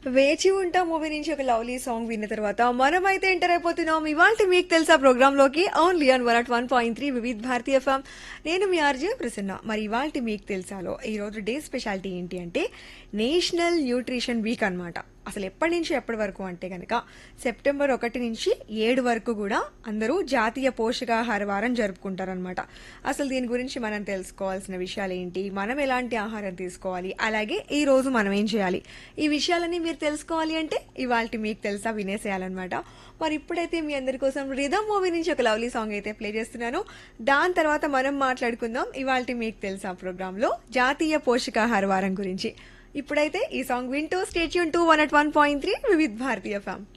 వేచి ఉంటా మూవీ నుంచి ఒక లవ్లీ సాంగ్ విన్న తర్వాత మనమైతే ఎంటర్ అయిపోతున్నాం ఇవాళ మీకు తెలుసా ప్రోగ్రామ్ లోకి only on one at one point three Vividh Bharatiya FM నేను మీ ఆర్జే ప్రసన్న మరి ఇవాళ మీకు తెలుసాలో ఈ రోజు డే స్పెషాలిటీ ఏంటి అంటే నేషనల్ న్యూట్రిషన్ వీక్ అన్నమాట అసలు ఎప్పటి నుంచి ఎప్పటి వరకు అంటే కనుక సెప్టెంబర్ ఒకటి నుంచి ఏడు వరకు కూడా అందరూ జాతీయ పోషకాహార వారం జరుపుకుంటారనమాట అసలు దీని గురించి మనం తెలుసుకోవాల్సిన విషయాలు ఏంటి మనం ఎలాంటి ఆహారం తీసుకోవాలి అలాగే ఈ రోజు మనం ఏం చేయాలి ఈ విషయాలన్నీ మీరు తెలుసుకోవాలి అంటే ఇవాళ మీకు తెలుసా వినేసేయాలన్నమాట మరి ఇప్పుడైతే మీ అందరి కోసం రిధమ్ మూవీ నుంచి ఒక లవ్లీ సాంగ్ అయితే ప్లే చేస్తున్నాను దాని తర్వాత మనం మాట్లాడుకుందాం ఇవాళ మీకు తెలుసా ప్రోగ్రాంలో జాతీయ పోషకాహార వారం గురించి ఇప్పుడైతే ఈ సాంగ్ వింటూ stay tuned to one at one point three Vividh Bharatiya ఫ్యామ్